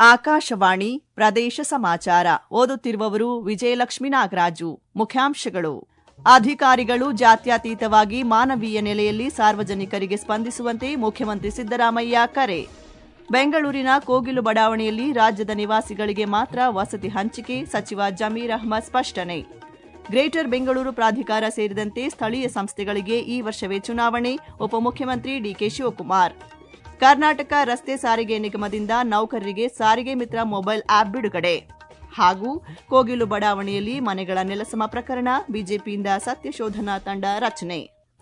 ಆಕಾಶವಾಣಿ ಪ್ರದೇಶ ಸಮಾಚಾರ ಓದುತ್ತಿರುವವರು ವಿಜಯಲಕ್ಷ್ಮಿ ನಾಗರಾಜು ಮುಖ್ಯಾಂಶಗಳು ಅಧಿಕಾರಿಗಳು ಜಾತ್ಯತೀತವಾಗಿ ಮಾನವೀಯ ನೆಲೆಯಲ್ಲಿ ಸಾರ್ವಜನಿಕರಿಗೆ ಸ್ಪಂದಿಸುವಂತೆ ಮುಖ್ಯಮಂತ್ರಿ ಸಿದ್ದರಾಮಯ್ಯ ಕರೆ ಬೆಂಗಳೂರಿನ ಕೋಗಿಲು ಬಡಾವಣೆಯಲ್ಲಿ ರಾಜ್ಯದ ನಿವಾಸಿಗಳಿಗೆ ಮಾತ್ರ ವಸತಿ ಹಂಚಿಕೆ ಸಚಿವ ಜಮೀರ್ ಅಹ್ಮದ್ ಸ್ಪಷ್ಟನೆ ಗ್ರೇಟರ್ ಬೆಂಗಳೂರು ಪ್ರಾಧಿಕಾರ ಸೇರಿದಂತೆ ಸ್ಥಳೀಯ ಸಂಸ್ಥೆಗಳಿಗೆ ಈ ವರ್ಷವೇ ಚುನಾವಣೆ ಉಪಮುಖ್ಯಮಂತ್ರಿ ಡಿಕೆ ಶಿವಕುಮಾರ್ ಕರ್ನಾಟಕ ರಸ್ತೆ ಸಾರಿಗೆ ನಿಗಮದಿಂದ ನೌಕರರಿಗೆ ಸಾರಿಗೆ ಮಿತ್ರ ಮೊಬೈಲ್ ಆಪ್ ಬಿಡುಗಡೆ ಹಾಗೂ ಕೋಗಿಲು ಬಡಾವಣೆಯಲ್ಲಿ ಮನೆಗಳ ನೆಲಸಮ ಪ್ರಕರಣ ಬಿಜೆಪಿಯಿಂದ ಸತ್ಯಶೋಧನಾ ತಂಡ ರಚನೆ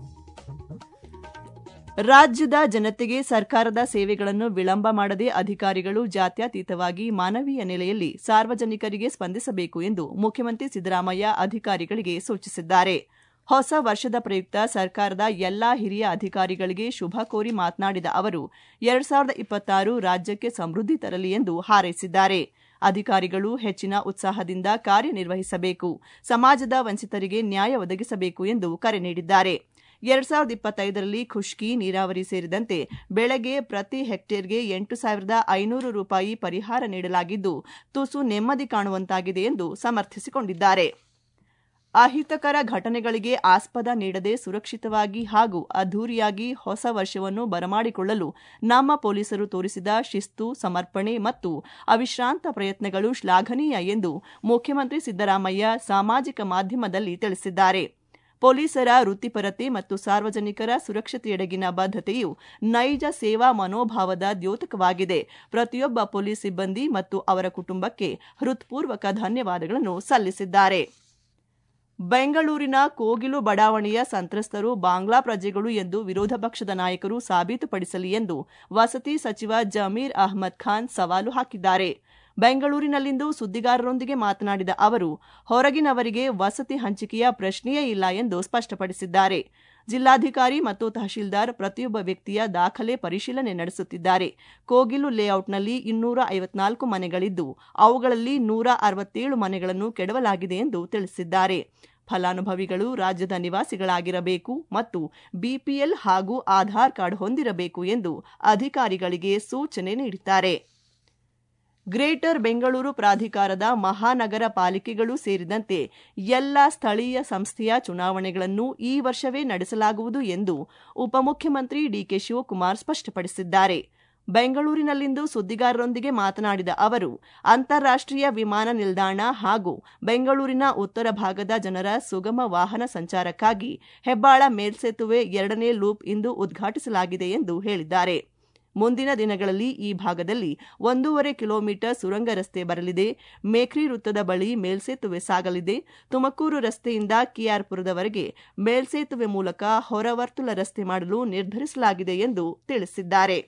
ರಾಜ್ಯದ ಜನತೆಗೆ ಸರ್ಕಾರದ ಸೇವೆಗಳನ್ನು ವಿಳಂಬ ಮಾಡದೆ ಅಧಿಕಾರಿಗಳು ಜಾತ್ಯತೀತವಾಗಿ ಮಾನವೀಯ ನೆಲೆಯಲ್ಲಿ ಸಾರ್ವಜನಿಕರಿಗೆ ಸ್ಪಂದಿಸಬೇಕು ಎಂದು ಮುಖ್ಯಮಂತ್ರಿ ಸಿದ್ದರಾಮಯ್ಯ ಅಧಿಕಾರಿಗಳಿಗೆ ಸೂಚಿಸಿದ್ದಾರೆ ಹೊಸ ವರ್ಷದ ಪ್ರಯುಕ್ತ ಸರ್ಕಾರದ ಎಲ್ಲಾ ಹಿರಿಯ ಅಧಿಕಾರಿಗಳಿಗೆ ಶುಭ ಕೋರಿ ಮಾತನಾಡಿದ ಅವರು ಎರಡ್ ಸಾವಿರದ ಇಪ್ಪತ್ತಾರು ರಾಜ್ಯಕ್ಕೆ ಸಮೃದ್ಧಿ ತರಲಿ ಎಂದು ಹಾರೈಸಿದ್ದಾರೆ ಅಧಿಕಾರಿಗಳು ಹೆಚ್ಚಿನ ಉತ್ಸಾಹದಿಂದ ಕಾರ್ಯನಿರ್ವಹಿಸಬೇಕು ಸಮಾಜದ ವಂಚಿತರಿಗೆ ನ್ಯಾಯ ಒದಗಿಸಬೇಕು ಎಂದು ಕರೆ ನೀಡಿದ್ದಾರೆ ಎರಡ್ ಸಾವಿರದ ಇಪ್ಪತ್ತೈದರಲ್ಲಿ ಖುಷ್ಕಿ ನೀರಾವರಿ ಸೇರಿದಂತೆ ಬೆಳೆಗೆ ಪ್ರತಿ ಹೆಕ್ಟೇರ್ಗೆ ಎಂಟು ಸಾವಿರದ ಐನೂರು ರೂಪಾಯಿ ಪರಿಹಾರ ನೀಡಲಾಗಿದ್ದು ತುಸು ನೆಮ್ಮದಿ ಕಾಣುವಂತಾಗಿದೆ ಎಂದು ಸಮರ್ಥಿಸಿಕೊಂಡಿದ್ದಾರೆ ಅಹಿತಕರ ಘಟನೆಗಳಿಗೆ ಆಸ್ಪದ ನೀಡದೆ ಸುರಕ್ಷಿತವಾಗಿ ಹಾಗೂ ಅದ್ದೂರಿಯಾಗಿ ಹೊಸ ವರ್ಷವನ್ನು ಬರಮಾಡಿಕೊಳ್ಳಲು ನಮ್ಮ ಪೊಲೀಸರು ತೋರಿಸಿದ ಶಿಸ್ತು ಸಮರ್ಪಣೆ ಮತ್ತು ಅವಿಶ್ರಾಂತ ಪ್ರಯತ್ನಗಳು ಶ್ಲಾಘನೀಯ ಎಂದು ಮುಖ್ಯಮಂತ್ರಿ ಸಿದ್ದರಾಮಯ್ಯ ಸಾಮಾಜಿಕ ಮಾಧ್ಯಮದಲ್ಲಿ ತಿಳಿಸಿದ್ದಾರೆ ಪೊಲೀಸರ ವೃತ್ತಿಪರತೆ ಮತ್ತು ಸಾರ್ವಜನಿಕರ ಸುರಕ್ಷತೆಯೆಡೆಗಿನ ಬದ್ಧತೆಯು ನೈಜ ಸೇವಾ ಮನೋಭಾವದ ದ್ಯೋತಕವಾಗಿದೆ ಪ್ರತಿಯೊಬ್ಬ ಪೊಲೀಸ್ ಸಿಬ್ಬಂದಿ ಮತ್ತು ಅವರ ಕುಟುಂಬಕ್ಕೆ ಹೃತ್ಪೂರ್ವಕ ಧನ್ಯವಾದಗಳನ್ನು ಸಲ್ಲಿಸಿದ್ದಾರೆ ಬೆಂಗಳೂರಿನ ಕೋಗಿಲು ಬಡಾವಣೆಯ ಸಂತ್ರಸ್ತರು ಬಾಂಗ್ಲಾ ಪ್ರಜೆಗಳು ಎಂದು ವಿರೋಧ ಪಕ್ಷದ ನಾಯಕರು ಸಾಬೀತುಪಡಿಸಲಿ ಎಂದು ವಸತಿ ಸಚಿವ ಜಮೀರ್ ಅಹ್ಮದ್ ಖಾನ್ ಸವಾಲು ಹಾಕಿದ್ದಾರೆ ಬೆಂಗಳೂರಿನಲ್ಲಿಂದು ಸುದ್ದಿಗಾರರೊಂದಿಗೆ ಮಾತನಾಡಿದ ಅವರು ಹೊರಗಿನವರಿಗೆ ವಸತಿ ಹಂಚಿಕೆಯ ಪ್ರಶ್ನೆಯೇ ಇಲ್ಲ ಎಂದು ಸ್ಪಷ್ಟಪಡಿಸಿದ್ದಾರೆ ಜಿಲ್ಲಾಧಿಕಾರಿ ಮತ್ತು ತಹಶೀಲ್ದಾರ್ ಪ್ರತಿಯೊಬ್ಬ ವ್ಯಕ್ತಿಯ ದಾಖಲೆ ಪರಿಶೀಲನೆ ನಡೆಸುತ್ತಿದ್ದಾರೆ ಕೋಗಿಲು ಲೇಔಟ್ನಲ್ಲಿ ಇನ್ನೂರ ಐವತ್ನಾಲ್ಕು ಮನೆಗಳಿದ್ದು ಅವುಗಳಲ್ಲಿ ನೂರ ಅರವತ್ತೇಳು ಮನೆಗಳನ್ನು ಕೆಡವಲಾಗಿದೆ ಎಂದು ತಿಳಿಸಿದ್ದಾರೆ ಫಲಾನುಭವಿಗಳು ರಾಜ್ಯದ ನಿವಾಸಿಗಳಾಗಿರಬೇಕು ಮತ್ತು ಬಿಪಿಎಲ್ ಹಾಗೂ ಆಧಾರ್ ಕಾರ್ಡ್ ಹೊಂದಿರಬೇಕು ಎಂದು ಅಧಿಕಾರಿಗಳಿಗೆ ಸೂಚನೆ ನೀಡಿದ್ದಾರೆ ಗ್ರೇಟರ್ ಬೆಂಗಳೂರು ಪ್ರಾಧಿಕಾರದ ಮಹಾನಗರ ಪಾಲಿಕೆಗಳು ಸೇರಿದಂತೆ ಎಲ್ಲ ಸ್ಥಳೀಯ ಸಂಸ್ಥೆಯ ಚುನಾವಣೆಗಳನ್ನು ಈ ವರ್ಷವೇ ನಡೆಸಲಾಗುವುದು ಎಂದು ಉಪಮುಖ್ಯಮಂತ್ರಿ ಡಿಕೆ ಶಿವಕುಮಾರ್ ಸ್ಪಷ್ಟಪಡಿಸಿದ್ದಾರೆ ಬೆಂಗಳೂರಿನಲ್ಲಿಂದು ಸುದ್ದಿಗಾರರೊಂದಿಗೆ ಮಾತನಾಡಿದ ಅವರು ಅಂತಾರಾಷ್ಟೀಯ ವಿಮಾನ ನಿಲ್ದಾಣ ಹಾಗೂ ಬೆಂಗಳೂರಿನ ಉತ್ತರ ಭಾಗದ ಜನರ ಸುಗಮ ವಾಹನ ಸಂಚಾರಕ್ಕಾಗಿ ಹೆಬ್ಬಾಳ ಮೇಲ್ಸೇತುವೆ ಎರಡನೇ ಲೂಪ್ ಇಂದು ಉದ್ಘಾಟಿಸಲಾಗಿದೆ ಎಂದು ಹೇಳಿದ್ದಾರೆ ಮುಂದಿನ ದಿನಗಳಲ್ಲಿ ಈ ಭಾಗದಲ್ಲಿ ಒಂದೂವರೆ ಕಿಲೋಮೀಟರ್ ಸುರಂಗ ರಸ್ತೆ ಬರಲಿದೆ ಮೇಖ್ರಿ ವೃತ್ತದ ಬಳಿ ಮೇಲ್ಸೇತುವೆ ಸಾಗಲಿದೆ ತುಮಕೂರು ರಸ್ತೆಯಿಂದ ಕೆಆರ್ಪುರದವರೆಗೆ ಮೇಲ್ಸೇತುವೆ ಮೂಲಕ ಹೊರವರ್ತುಲ ರಸ್ತೆ ಮಾಡಲು ನಿರ್ಧರಿಸಲಾಗಿದೆ ಎಂದು ತಿಳಿಸಿದ್ದಾರೆ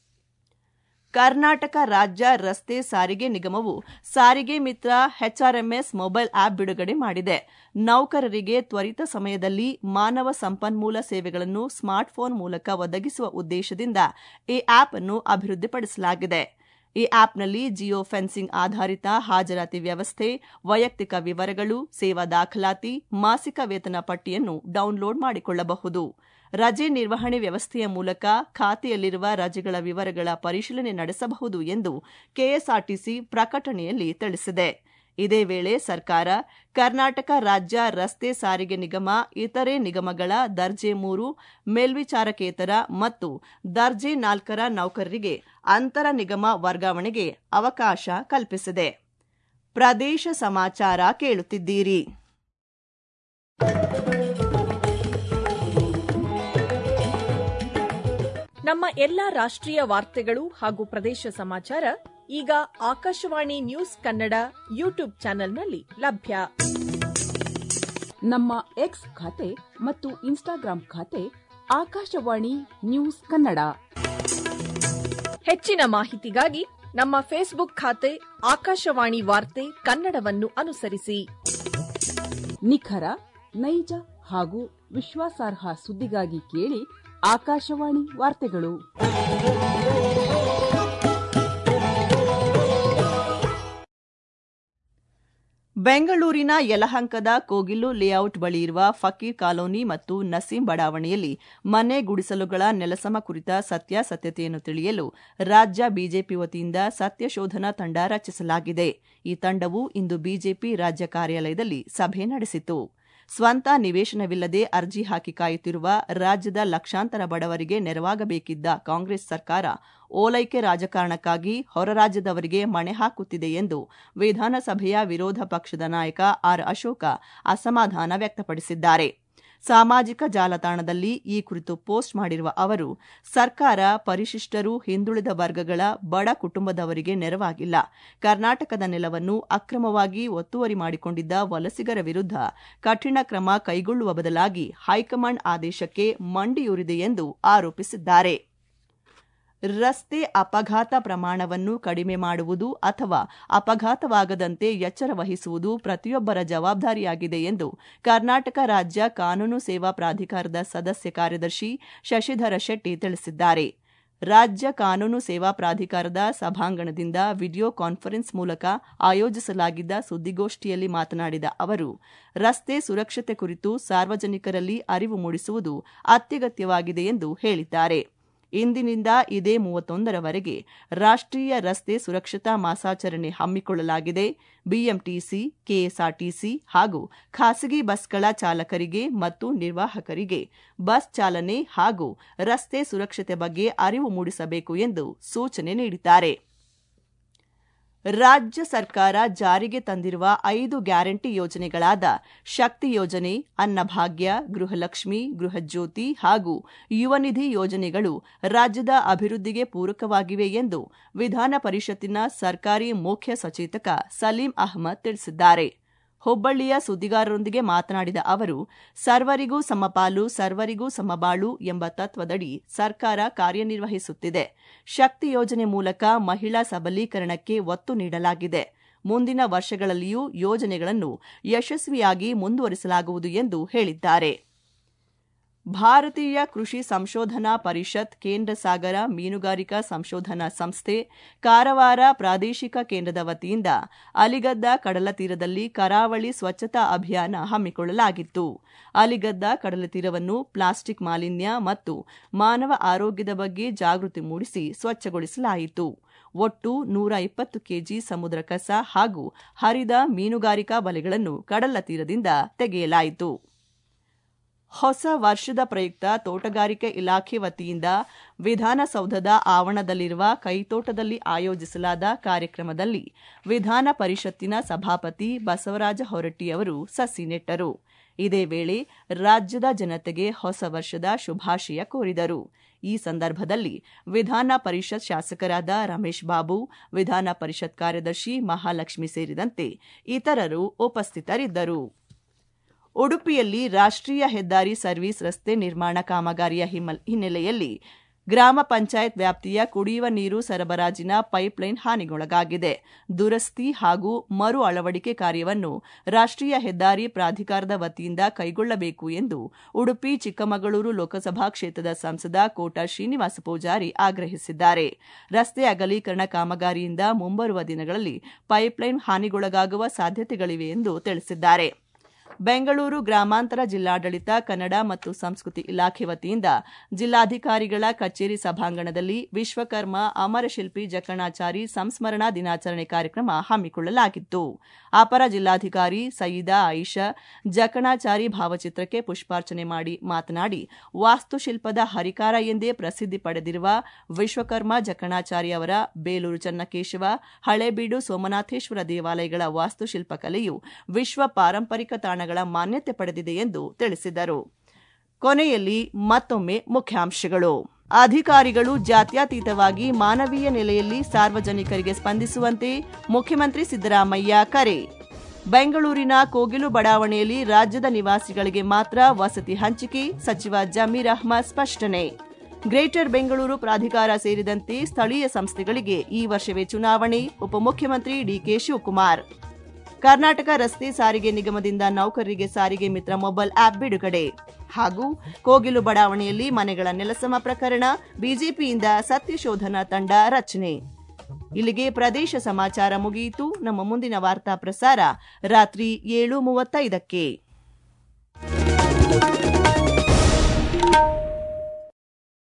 ಕರ್ನಾಟಕ ರಾಜ್ಯ ರಸ್ತೆ ಸಾರಿಗೆ ನಿಗಮವು ಸಾರಿಗೆ ಮಿತ್ರ ಎಚ್ಆರ್ಎಂಎಸ್ ಮೊಬೈಲ್ ಆಪ್ ಬಿಡುಗಡೆ ಮಾಡಿದೆ ನೌಕರರಿಗೆ ತ್ವರಿತ ಸಮಯದಲ್ಲಿ ಮಾನವ ಸಂಪನ್ಮೂಲ ಸೇವೆಗಳನ್ನು ಸ್ಮಾರ್ಟ್ಫೋನ್ ಮೂಲಕ ಒದಗಿಸುವ ಉದ್ದೇಶದಿಂದ ಈ ಆಪ್ ಅನ್ನು ಅಭಿವೃದ್ಧಿಪಡಿಸಲಾಗಿದೆ ಈ ಆಪ್ನಲ್ಲಿ ಜಿಯೋ ಫೆನ್ಸಿಂಗ್ ಆಧಾರಿತ ಹಾಜರಾತಿ ವ್ಯವಸ್ಥೆ ವೈಯಕ್ತಿಕ ವಿವರಗಳು ಸೇವಾ ದಾಖಲಾತಿ ಮಾಸಿಕ ವೇತನ ಪಟ್ಟಿಯನ್ನು ಡೌನ್ಲೋಡ್ ಮಾಡಿಕೊಳ್ಳಬಹುದು ರಜೆ ನಿರ್ವಹಣೆ ವ್ಯವಸ್ಥೆಯ ಮೂಲಕ ಖಾತೆಯಲ್ಲಿರುವ ರಜೆಗಳ ವಿವರಗಳ ಪರಿಶೀಲನೆ ನಡೆಸಬಹುದು ಎಂದು ಕೆಎಸ್ಆರ್ಟಿಸಿ ಪ್ರಕಟಣೆಯಲ್ಲಿ ತಿಳಿಸಿದೆ ಇದೇ ವೇಳೆ ಸರ್ಕಾರ ಕರ್ನಾಟಕ ರಾಜ್ಯ ರಸ್ತೆ ಸಾರಿಗೆ ನಿಗಮ ಇತರೆ ನಿಗಮಗಳ ದರ್ಜೆ ಮೂರು ಮೇಲ್ವಿಚಾರಕೇತರ ಮತ್ತು ದರ್ಜೆ ನಾಲ್ಕರ ನೌಕರರಿಗೆ ಅಂತರ ನಿಗಮ ವರ್ಗಾವಣೆಗೆ ಅವಕಾಶ ಕಲ್ಪಿಸಿದೆ ಪ್ರದೇಶ ಸಮಾಚಾರ ಕೇಳುತ್ತಿದ್ದೀರಿ ನಮ್ಮ ಎಲ್ಲಾ ರಾಷ್ಟ್ರೀಯ ವಾರ್ತೆಗಳು ಹಾಗೂ ಪ್ರದೇಶ ಸಮಾಚಾರ ಈಗ ಆಕಾಶವಾಣಿ ನ್ಯೂಸ್ ಕನ್ನಡ ಯೂಟ್ಯೂಬ್ ಚಾನೆಲ್ನಲ್ಲಿ ಲಭ್ಯ ನಮ್ಮ ಎಕ್ಸ್ ಖಾತೆ ಮತ್ತು ಇನ್ಸ್ಟಾಗ್ರಾಂ ಖಾತೆ ಆಕಾಶವಾಣಿ ನ್ಯೂಸ್ ಕನ್ನಡ ಹೆಚ್ಚಿನ ಮಾಹಿತಿಗಾಗಿ ನಮ್ಮ ಫೇಸ್ಬುಕ್ ಖಾತೆ ಆಕಾಶವಾಣಿ ವಾರ್ತೆ ಕನ್ನಡವನ್ನು ಅನುಸರಿಸಿ ನಿಖರ ನೈಜ ಹಾಗೂ ವಿಶ್ವಾಸಾರ್ಹ ಸುದ್ದಿಗಾಗಿ ಕೇಳಿ ಆಕಾಶವಾಣಿ ವಾರ್ತೆಗಳು ಬೆಂಗಳೂರಿನ ಯಲಹಂಕದ ಕೋಗಿಲು ಲೇಔಟ್ ಬಳಿ ಇರುವ ಫಕೀರ್ ಕಾಲೋನಿ ಮತ್ತು ನಸೀಂ ಬಡಾವಣೆಯಲ್ಲಿ ಮನೆ ಗುಡಿಸಲುಗಳ ನೆಲಸಮ ಕುರಿತ ಸತ್ಯಾಸತ್ಯತೆಯನ್ನು ತಿಳಿಯಲು ರಾಜ್ಯ ಬಿಜೆಪಿ ವತಿಯಿಂದ ಸತ್ಯಶೋಧನಾ ತಂಡ ರಚಿಸಲಾಗಿದೆ ಈ ತಂಡವು ಇಂದು ಬಿಜೆಪಿ ರಾಜ್ಯ ಕಾರ್ಯಾಲಯದಲ್ಲಿ ಸಭೆ ನಡೆಸಿತು ಸ್ವಂತ ನಿವೇಶನವಿಲ್ಲದೆ ಅರ್ಜಿ ಹಾಕಿ ಕಾಯುತ್ತಿರುವ ರಾಜ್ಯದ ಲಕ್ಷಾಂತರ ಬಡವರಿಗೆ ನೆರವಾಗಬೇಕಿದ್ದ ಕಾಂಗ್ರೆಸ್ ಸರ್ಕಾರ ಓಲೈಕೆ ರಾಜಕಾರಣಕ್ಕಾಗಿ ಹೊರ ರಾಜ್ಯದವರಿಗೆ ಮಣೆ ಹಾಕುತ್ತಿದೆ ಎಂದು ವಿಧಾನಸಭೆಯ ವಿರೋಧ ಪಕ್ಷದ ನಾಯಕ ಆರ್ ಅಶೋಕ ಅಸಮಾಧಾನ ವ್ಯಕ್ತಪಡಿಸಿದ್ದಾರೆ ಸಾಮಾಜಿಕ ಜಾಲತಾಣದಲ್ಲಿ ಈ ಕುರಿತು ಪೋಸ್ಟ್ ಮಾಡಿರುವ ಅವರು ಸರ್ಕಾರ ಪರಿಶಿಷ್ಟರು ಹಿಂದುಳಿದ ವರ್ಗಗಳ ಬಡ ಕುಟುಂಬದವರಿಗೆ ನೆರವಾಗಿಲ್ಲ ಕರ್ನಾಟಕದ ನೆಲವನ್ನು ಅಕ್ರಮವಾಗಿ ಒತ್ತುವರಿ ಮಾಡಿಕೊಂಡಿದ್ದ ವಲಸಿಗರ ವಿರುದ್ಧ ಕಠಿಣ ಕ್ರಮ ಕೈಗೊಳ್ಳುವ ಬದಲಾಗಿ ಹೈಕಮಾಂಡ್ ಆದೇಶಕ್ಕೆ ಮಂಡಿಯೂರಿದೆ ಎಂದು ಆರೋಪಿಸಿದ್ದಾರೆ ರಸ್ತೆ ಅಪಘಾತ ಪ್ರಮಾಣವನ್ನು ಕಡಿಮೆ ಮಾಡುವುದು ಅಥವಾ ಅಪಘಾತವಾಗದಂತೆ ಎಚ್ಚರ ವಹಿಸುವುದು ಪ್ರತಿಯೊಬ್ಬರ ಜವಾಬ್ದಾರಿಯಾಗಿದೆ ಎಂದು ಕರ್ನಾಟಕ ರಾಜ್ಯ ಕಾನೂನು ಸೇವಾ ಪ್ರಾಧಿಕಾರದ ಸದಸ್ಯ ಕಾರ್ಯದರ್ಶಿ ಶಶಿಧರ ಶೆಟ್ಟಿ ತಿಳಿಸಿದ್ದಾರೆ ರಾಜ್ಯ ಕಾನೂನು ಸೇವಾ ಪ್ರಾಧಿಕಾರದ ಸಭಾಂಗಣದಿಂದ ವಿಡಿಯೋ ಕಾನ್ಫರೆನ್ಸ್ ಮೂಲಕ ಆಯೋಜಿಸಲಾಗಿದ್ದ ಸುದ್ದಿಗೋಷ್ಠಿಯಲ್ಲಿ ಮಾತನಾಡಿದ ಅವರು ರಸ್ತೆ ಸುರಕ್ಷತೆ ಕುರಿತು ಸಾರ್ವಜನಿಕರಲ್ಲಿ ಅರಿವು ಮೂಡಿಸುವುದು ಅತ್ಯಗತ್ಯವಾಗಿದೆ ಎಂದು ಹೇಳಿದ್ದಾರೆ ಇಂದಿನಿಂದ ಇದೇ ಮೂವತ್ತೊಂದರವರೆಗೆ ರಾಷ್ಟ್ರೀಯ ರಸ್ತೆ ಸುರಕ್ಷತಾ ಮಾಸಾಚರಣೆ ಹಮ್ಮಿಕೊಳ್ಳಲಾಗಿದೆ ಬಿಎಂಟಿಸಿ ಕೆಎಸ್ಆರ್ಟಿಸಿ ಹಾಗೂ ಖಾಸಗಿ ಬಸ್ಗಳ ಚಾಲಕರಿಗೆ ಮತ್ತು ನಿರ್ವಾಹಕರಿಗೆ ಬಸ್ ಚಾಲನೆ ಹಾಗೂ ರಸ್ತೆ ಸುರಕ್ಷತೆ ಬಗ್ಗೆ ಅರಿವು ಮೂಡಿಸಬೇಕು ಎಂದು ಸೂಚನೆ ನೀಡಿದ್ದಾರೆ ರಾಜ್ಯ ಸರ್ಕಾರ ಜಾರಿಗೆ ತಂದಿರುವ ಐದು ಗ್ಯಾರಂಟಿ ಯೋಜನೆಗಳಾದ ಶಕ್ತಿ ಯೋಜನೆ ಅನ್ನಭಾಗ್ಯ ಗೃಹಲಕ್ಷ್ಮಿ ಗೃಹಜ್ಯೋತಿ ಹಾಗೂ ಯುವ ನಿಧಿ ಯೋಜನೆಗಳು ರಾಜ್ಯದ ಅಭಿವೃದ್ಧಿಗೆ ಪೂರಕವಾಗಿವೆ ಎಂದು ವಿಧಾನ ಪರಿಷತ್ತಿನ ಸರ್ಕಾರಿ ಮುಖ್ಯ ಸಚೇತಕ ಸಲೀಂ ಅಹ್ಮದ್ ತಿಳಿಸಿದ್ದಾರೆ ಹುಬ್ಬಳ್ಳಿಯ ಸುದ್ದಿಗಾರರೊಂದಿಗೆ ಮಾತನಾಡಿದ ಅವರು ಸರ್ವರಿಗೂ ಸಮಪಾಲು ಸರ್ವರಿಗೂ ಸಮಬಾಳು ಎಂಬ ತತ್ವದಡಿ ಸರ್ಕಾರ ಕಾರ್ಯನಿರ್ವಹಿಸುತ್ತಿದೆ ಶಕ್ತಿ ಯೋಜನೆ ಮೂಲಕ ಮಹಿಳಾ ಸಬಲೀಕರಣಕ್ಕೆ ಒತ್ತು ನೀಡಲಾಗಿದೆ ಮುಂದಿನ ವರ್ಷಗಳಲ್ಲಿಯೂ ಯೋಜನೆಗಳನ್ನು ಯಶಸ್ವಿಯಾಗಿ ಮುಂದುವರಿಸಲಾಗುವುದು ಎಂದು ಹೇಳಿದ್ದಾರೆ ಭಾರತೀಯ ಕೃಷಿ ಸಂಶೋಧನಾ ಪರಿಷತ್ ಕೇಂದ್ರ ಸಾಗರ ಮೀನುಗಾರಿಕಾ ಸಂಶೋಧನಾ ಸಂಸ್ಥೆ ಕಾರವಾರ ಪ್ರಾದೇಶಿಕ ಕೇಂದ್ರದ ವತಿಯಿಂದ ಅಲಿಗದ್ದ ಕಡಲ ತೀರದಲ್ಲಿ ಕರಾವಳಿ ಸ್ವಚ್ಛತಾ ಅಭಿಯಾನ ಹಮ್ಮಿಕೊಳ್ಳಲಾಗಿತ್ತು ಅಲಿಗದ್ದ ಕಡಲ ತೀರವನ್ನು ಪ್ಲಾಸ್ಟಿಕ್ ಮಾಲಿನ್ಯ ಮತ್ತು ಮಾನವ ಆರೋಗ್ಯದ ಬಗ್ಗೆ ಜಾಗೃತಿ ಮೂಡಿಸಿ ಸ್ವಚ್ಛಗೊಳಿಸಲಾಯಿತು ಒಟ್ಟು ನೂರ ಇಪ್ಪತ್ತು ಕೆಜಿ ಸಮುದ್ರ ಕಸ ಹಾಗೂ ಹರಿದ ಮೀನುಗಾರಿಕಾ ಬಲೆಗಳನ್ನು ಕಡಲ ತೀರದಿಂದ ತೆಗೆಯಲಾಯಿತು ಹೊಸ ವರ್ಷದ ಪ್ರಯುಕ್ತ ತೋಟಗಾರಿಕೆ ಇಲಾಖೆ ವತಿಯಿಂದ ವಿಧಾನಸೌಧದ ಆವರಣದಲ್ಲಿರುವ ಕೈತೋಟದಲ್ಲಿ ಆಯೋಜಿಸಲಾದ ಕಾರ್ಯಕ್ರಮದಲ್ಲಿ ವಿಧಾನ ಪರಿಷತ್ತಿನ ಸಭಾಪತಿ ಬಸವರಾಜ ಹೊರಟ್ಟಿಯವರು ಸಸಿ ನೆಟ್ಟರು ಇದೇ ವೇಳೆ ರಾಜ್ಯದ ಜನತೆಗೆ ಹೊಸ ವರ್ಷದ ಶುಭಾಶಯ ಕೋರಿದರು ಈ ಸಂದರ್ಭದಲ್ಲಿ ವಿಧಾನ ಪರಿಷತ್ ಶಾಸಕರಾದ ರಮೇಶ್ ಬಾಬು ವಿಧಾನ ಪರಿಷತ್ ಕಾರ್ಯದರ್ಶಿ ಮಹಾಲಕ್ಷ್ಮಿ ಸೇರಿದಂತೆ ಇತರರು ಉಪಸ್ಥಿತರಿದ್ದರು ಉಡುಪಿಯಲ್ಲಿ ರಾಷ್ಟ್ರೀಯ ಹೆದ್ದಾರಿ ಸರ್ವಿಸ್ ರಸ್ತೆ ನಿರ್ಮಾಣ ಕಾಮಗಾರಿಯ ಹಿನ್ನೆಲೆಯಲ್ಲಿ ಗ್ರಾಮ ಪಂಚಾಯತ್ ವ್ಯಾಪ್ತಿಯ ಕುಡಿಯುವ ನೀರು ಸರಬರಾಜಿನ ಪೈಪ್ಲೈನ್ ಹಾನಿಗೊಳಗಾಗಿದೆ ದುರಸ್ತಿ ಹಾಗೂ ಮರು ಅಳವಡಿಕೆ ಕಾರ್ಯವನ್ನು ರಾಷ್ಟ್ರೀಯ ಹೆದ್ದಾರಿ ಪ್ರಾಧಿಕಾರದ ವತಿಯಿಂದ ಕೈಗೊಳ್ಳಬೇಕು ಎಂದು ಉಡುಪಿ ಚಿಕ್ಕಮಗಳೂರು ಲೋಕಸಭಾ ಕ್ಷೇತ್ರದ ಸಂಸದ ಕೋಟ ಶ್ರೀನಿವಾಸ ಪೂಜಾರಿ ಆಗ್ರಹಿಸಿದ್ದಾರೆ ರಸ್ತೆ ಅಗಲೀಕರಣ ಕಾಮಗಾರಿಯಿಂದ ಮುಂಬರುವ ದಿನಗಳಲ್ಲಿ ಪೈಪ್ಲೈನ್ ಹಾನಿಗೊಳಗಾಗುವ ಸಾಧ್ಯತೆಗಳಿವೆ ಎಂದು ತಿಳಿಸಿದ್ದಾರೆ ಬೆಂಗಳೂರು ಗ್ರಾಮಾಂತರ ಜಿಲ್ಲಾಡಳಿತ ಕನ್ನಡ ಮತ್ತು ಸಂಸ್ಕೃತಿ ಇಲಾಖೆ ವತಿಯಿಂದ ಜಿಲ್ಲಾಧಿಕಾರಿಗಳ ಕಚೇರಿ ಸಭಾಂಗಣದಲ್ಲಿ ವಿಶ್ವಕರ್ಮ ಅಮರಶಿಲ್ಪಿ ಜಕಣಾಚಾರಿ ಸಂಸ್ಮರಣಾ ದಿನಾಚರಣೆ ಕಾರ್ಯಕ್ರಮ ಹಮ್ಮಿಕೊಳ್ಳಲಾಗಿತ್ತು ಅಪರ ಜಿಲ್ಲಾಧಿಕಾರಿ ಸಯೀದಾ ಆಯಿಷಾ ಜಕಣಾಚಾರಿ ಭಾವಚಿತ್ರಕ್ಕೆ ಪುಷ್ಪಾರ್ಚನೆ ಮಾಡಿ ಮಾತನಾಡಿ ವಾಸ್ತುಶಿಲ್ಪದ ಹರಿಕಾರ ಎಂದೇ ಪ್ರಸಿದ್ಧಿ ಪಡೆದಿರುವ ವಿಶ್ವಕರ್ಮ ಜಕಣಾಚಾರಿ ಅವರ ಬೇಲೂರು ಚನ್ನಕೇಶವ ಹಳೇಬೀಡು ಸೋಮನಾಥೇಶ್ವರ ದೇವಾಲಯಗಳ ವಾಸ್ತುಶಿಲ್ಪ ಕಲೆಯು ವಿಶ್ವ ಪಾರಂಪರಿಕ ತಾಣಗಳ ಮಾನ್ಯತೆ ಪಡೆದಿದೆ ಎಂದು ತಿಳಿಸಿದರು ಕೊನೆಯಲ್ಲಿ ಮತ್ತೊಮ್ಮೆ ಮುಖ್ಯಾಂಶಗಳು ಅಧಿಕಾರಿಗಳು ಜಾತ್ಯತೀತವಾಗಿ ಮಾನವೀಯ ನೆಲೆಯಲ್ಲಿ ಸಾರ್ವಜನಿಕರಿಗೆ ಸ್ಪಂದಿಸುವಂತೆ ಮುಖ್ಯಮಂತ್ರಿ ಸಿದ್ದರಾಮಯ್ಯ ಕರೆ ಬೆಂಗಳೂರಿನ ಕೋಗಿಲು ಬಡಾವಣೆಯಲ್ಲಿ ರಾಜ್ಯದ ನಿವಾಸಿಗಳಿಗೆ ಮಾತ್ರ ವಸತಿ ಹಂಚಿಕೆ ಸಚಿವ ಜಮೀರ್ ಅಹ್ಮದ್ ಸ್ಪಷ್ಟನೆ ಗ್ರೇಟರ್ ಬೆಂಗಳೂರು ಪ್ರಾಧಿಕಾರ ಸೇರಿದಂತೆ ಸ್ಥಳೀಯ ಸಂಸ್ಥೆಗಳಿಗೆ ಈ ವರ್ಷವೇ ಚುನಾವಣೆ ಉಪಮುಖ್ಯಮಂತ್ರಿ ಡಿಕೆ ಶಿವಕುಮಾರ್ ಕರ್ನಾಟಕ ರಸ್ತೆ ಸಾರಿಗೆ ನಿಗಮದಿಂದ ನೌಕರರಿಗೆ ಸಾರಿಗೆ ಮಿತ್ರ ಮೊಬೈಲ್ ಆಪ್ ಬಿಡುಗಡೆ ಹಾಗೂ ಕೋಗಿಲು ಬಡಾವಣೆಯಲ್ಲಿ ಮನೆಗಳ ನೆಲಸಮ ಪ್ರಕರಣ ಬಿಜೆಪಿಯಿಂದ ಸತ್ಯಶೋಧನಾ ತಂಡ ರಚನೆ ಇಲ್ಲಿಗೆ ಪ್ರದೇಶ ಸಮಾಚಾರ ಮುಗಿಯಿತು ನಮ್ಮ ಮುಂದಿನ ವಾರ್ತಾ ಪ್ರಸಾರ ರಾತ್ರಿ ಏಳು ಮೂವತ್ತೈದಕ್ಕೆ